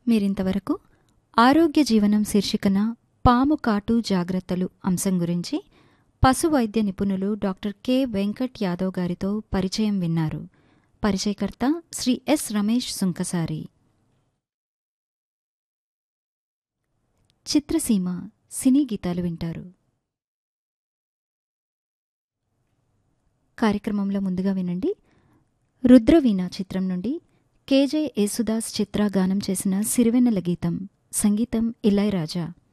మీరింతవరకు ఆరోగ్య జీవనం శీర్షికన పాము కాటు జాగ్రత్తలు అంశం గురించి పశు వైద్య నిపుణులు డాక్టర్ కె వెంకట్ యాదవ్ గారితో పరిచయం విన్నారు పరిచయకర్త శ్రీ ఎస్ రమేష్ సుంకసారి చిత్రసీమ సినీ గీతాలు వింటారు కార్యక్రమంలో ముందుగా వినండి రుద్రవీణ చిత్రం నుండి కేజే యేసుదాస్ చిత్ర గానం చేసిన సిరివెన్నెల గీతం సంగీతం ఇళయరాజా